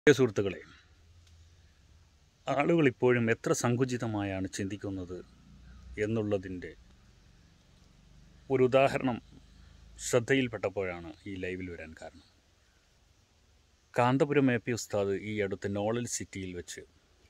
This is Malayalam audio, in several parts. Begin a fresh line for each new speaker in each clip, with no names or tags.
പ്രിയ സുഹൃത്തുക്കളെ ആളുകൾ ഇപ്പോഴും എത്ര സങ്കുചിതമായാണ് ചിന്തിക്കുന്നത് എന്നുള്ളതിൻ്റെ ഒരു ഉദാഹരണം ശ്രദ്ധയിൽപ്പെട്ടപ്പോഴാണ് ഈ ലൈവിൽ വരാൻ കാരണം കാന്തപുരം എ പി ഉസ്താദ് ഈ അടുത്ത് നോളജ് സിറ്റിയിൽ വെച്ച്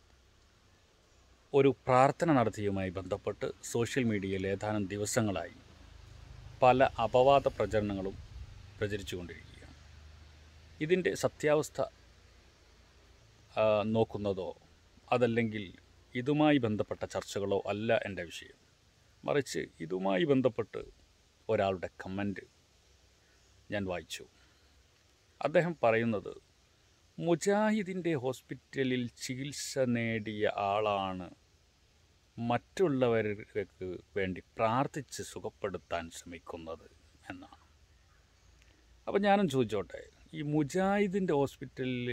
ഒരു പ്രാർത്ഥന നടത്തിയുമായി ബന്ധപ്പെട്ട് സോഷ്യൽ മീഡിയയിൽ ഏതാനും ദിവസങ്ങളായി പല അപവാദ പ്രചരണങ്ങളും പ്രചരിച്ചുകൊണ്ടിരിക്കുകയാണ് ഇതിൻ്റെ സത്യാവസ്ഥ ആ, നോക്കുന്നതോ അതല്ലെങ്കിൽ ഇതുമായി ബന്ധപ്പെട്ട ചർച്ചകളോ അല്ല എൻ്റെ വിഷയം മറിച്ച് ഇതുമായി ബന്ധപ്പെട്ട് ഒരാളുടെ കമൻറ്റ് ഞാൻ വായിച്ചു അദ്ദേഹം പറയുന്നത് മുജാഹിദിൻ്റെ ഹോസ്പിറ്റലിൽ ചികിത്സ നേടിയ ആളാണ് മറ്റുള്ളവർക്ക് വേണ്ടി പ്രാർത്ഥിച്ച് സുഖപ്പെടുത്താൻ ശ്രമിക്കുന്നത് എന്നാണ് അപ്പം ഞാനും ചോദിച്ചോട്ടെ ഈ മുജാഹിദിൻ്റെ ഹോസ്പിറ്റലിൽ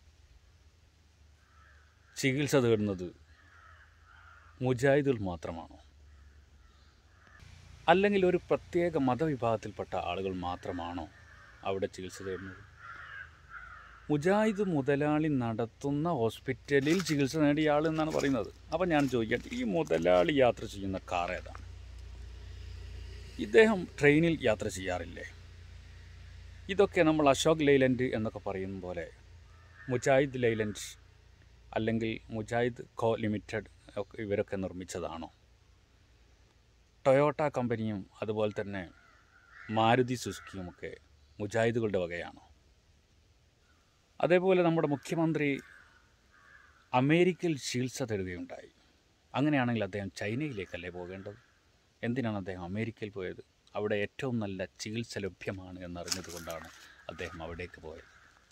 ചികിത്സ തേടുന്നത് മുജാഹിദുകൾ മാത്രമാണോ അല്ലെങ്കിൽ ഒരു പ്രത്യേക മതവിഭാഗത്തിൽപ്പെട്ട ആളുകൾ മാത്രമാണോ അവിടെ ചികിത്സ തേടുന്നത് മുജാഹിദ് മുതലാളി നടത്തുന്ന ഹോസ്പിറ്റലിൽ ചികിത്സ നേടിയ ആൾ എന്നാണ് പറയുന്നത് അപ്പം ഞാൻ ചോദിക്കട്ടെ ഈ മുതലാളി യാത്ര ചെയ്യുന്ന കാർ ഏതാണ് ഇദ്ദേഹം ട്രെയിനിൽ യാത്ര ചെയ്യാറില്ലേ ഇതൊക്കെ നമ്മൾ അശോക് ലൈലൻഡ് എന്നൊക്കെ പറയുന്ന പോലെ മുജാഹിദ് ലൈലൻഡ് അല്ലെങ്കിൽ മുജാഹിദ് കോ ലിമിറ്റഡ് ഒക്കെ ഇവരൊക്കെ നിർമ്മിച്ചതാണോ ടൊയോട്ട കമ്പനിയും അതുപോലെ തന്നെ മാരുതി സുസുക്കിയുമൊക്കെ മുജാഹിദുകളുടെ വകയാണോ അതേപോലെ നമ്മുടെ മുഖ്യമന്ത്രി അമേരിക്കയിൽ ചികിത്സ തേടുകയുണ്ടായി അങ്ങനെയാണെങ്കിൽ അദ്ദേഹം ചൈനയിലേക്കല്ലേ പോകേണ്ടത് എന്തിനാണ് അദ്ദേഹം അമേരിക്കയിൽ പോയത് അവിടെ ഏറ്റവും നല്ല ചികിത്സ ലഭ്യമാണ് എന്നറിഞ്ഞതുകൊണ്ടാണ് അദ്ദേഹം അവിടേക്ക് പോയത്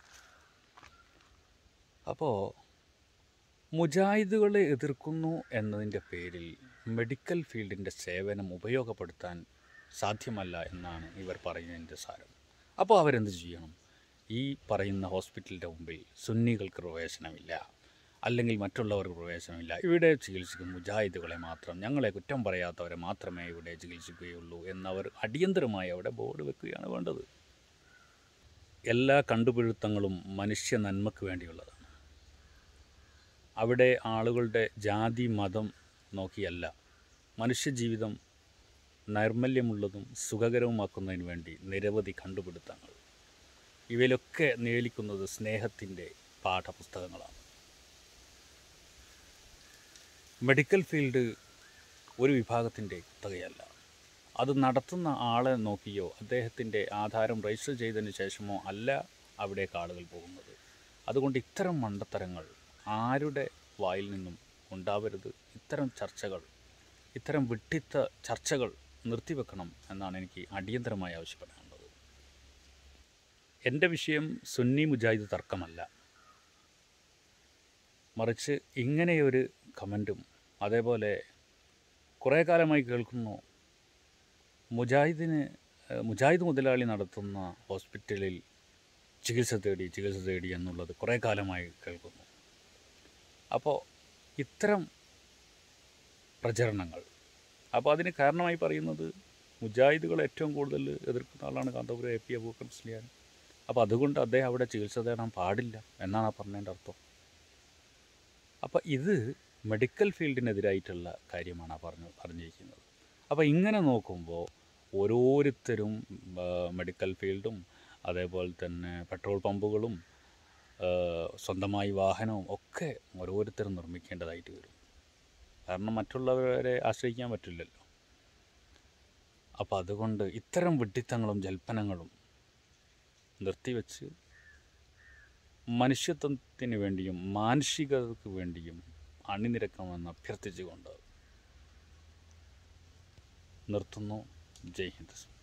അപ്പോൾ മുജാഹിദുകളെ എതിർക്കുന്നു എന്നതിൻ്റെ പേരിൽ മെഡിക്കൽ ഫീൽഡിൻ്റെ സേവനം ഉപയോഗപ്പെടുത്താൻ സാധ്യമല്ല എന്നാണ് ഇവർ പറയുന്നതിൻ്റെ സാരം അപ്പോൾ അവരെന്ത് ചെയ്യണം ഈ പറയുന്ന ഹോസ്പിറ്റലിൻ്റെ മുമ്പിൽ സുന്നികൾക്ക് പ്രവേശനമില്ല അല്ലെങ്കിൽ മറ്റുള്ളവർക്ക് പ്രവേശനമില്ല ഇവിടെ ചികിത്സിക്കും മുജാഹിദുകളെ മാത്രം ഞങ്ങളെ കുറ്റം പറയാത്തവരെ മാത്രമേ ഇവിടെ ചികിത്സിക്കുകയുള്ളൂ എന്നവർ അടിയന്തരമായി അവിടെ ബോർഡ് വെക്കുകയാണ് വേണ്ടത് എല്ലാ കണ്ടുപിടുത്തങ്ങളും മനുഷ്യ നന്മയ്ക്ക് വേണ്ടിയുള്ളതാണ് അവിടെ ആളുകളുടെ ജാതി മതം നോക്കിയല്ല മനുഷ്യജീവിതം നൈർമല്യമുള്ളതും സുഖകരവുമാക്കുന്നതിന് വേണ്ടി നിരവധി കണ്ടുപിടുത്തങ്ങൾ ഇവയിലൊക്കെ നേലിക്കുന്നത് സ്നേഹത്തിൻ്റെ പാഠപുസ്തകങ്ങളാണ് മെഡിക്കൽ ഫീൽഡ് ഒരു വിഭാഗത്തിൻ്റെ കുത്തകയല്ല അത് നടത്തുന്ന ആളെ നോക്കിയോ അദ്ദേഹത്തിൻ്റെ ആധാരം രജിസ്റ്റർ ചെയ്തതിന് ശേഷമോ അല്ല അവിടേക്ക് ആളുകൾ പോകുന്നത് അതുകൊണ്ട് ഇത്തരം മണ്ടത്തരങ്ങൾ ആരുടെ വായിൽ നിന്നും ഉണ്ടാവരുത് ഇത്തരം ചർച്ചകൾ ഇത്തരം വിട്ടിത്ത ചർച്ചകൾ നിർത്തിവെക്കണം എന്നാണ് എനിക്ക് അടിയന്തരമായി ആവശ്യപ്പെടാനുള്ളത് എൻ്റെ വിഷയം സുന്നി മുജാഹിദ് തർക്കമല്ല മറിച്ച് ഇങ്ങനെയൊരു കമൻറ്റും അതേപോലെ കുറേ കാലമായി കേൾക്കുന്നു മുജാഹിദിന് ഏഹ്, മുജാഹിദ് മുതലാളി നടത്തുന്ന ഹോസ്പിറ്റലിൽ ചികിത്സ തേടി ചികിത്സ തേടി എന്നുള്ളത് കുറേ കാലമായി കേൾക്കുന്നു അപ്പോൾ ഇത്തരം പ്രചരണങ്ങൾ അപ്പോൾ അതിന് കാരണമായി പറയുന്നത് മുജാഹിദുകൾ ഏറ്റവും കൂടുതൽ എതിർക്കുന്ന ആളാണ് കാന്തപുരം എ പി അബൂക്കർ മുസ്ലിയാൻ അപ്പോൾ അതുകൊണ്ട് അദ്ദേഹം അവിടെ ചികിത്സ തേടാൻ പാടില്ല എന്നാണ് ആ പറഞ്ഞതിൻ്റെ അർത്ഥം അപ്പോൾ ഇത് മെഡിക്കൽ ഫീൽഡിനെതിരായിട്ടുള്ള കാര്യമാണ് ആ പറഞ്ഞു പറഞ്ഞിരിക്കുന്നത് അപ്പോൾ ഇങ്ങനെ നോക്കുമ്പോൾ ഓരോരുത്തരും ആ, മെഡിക്കൽ ഫീൽഡും അതേപോലെ തന്നെ പെട്രോൾ പമ്പുകളും ആ, സ്വന്തമായി വാഹനവും ഒക്കെ ഓരോരുത്തരും നിർമ്മിക്കേണ്ടതായിട്ട് വരും കാരണം മറ്റുള്ളവരെ ആശ്രയിക്കാൻ പറ്റില്ലല്ലോ അപ്പോൾ അതുകൊണ്ട് ഇത്തരം വിഡ്ഢിത്തങ്ങളും ജൽപ്പനങ്ങളും നിർത്തിവെച്ച് മനുഷ്യത്വത്തിന് വേണ്ടിയും മാനുഷികതയ്ക്ക് വേണ്ടിയും അണിനിരക്കണമെന്ന് അഭ്യർത്ഥിച്ചുകൊണ്ട് നിർത്തുന്നു ജയ് ഹിന്ദ്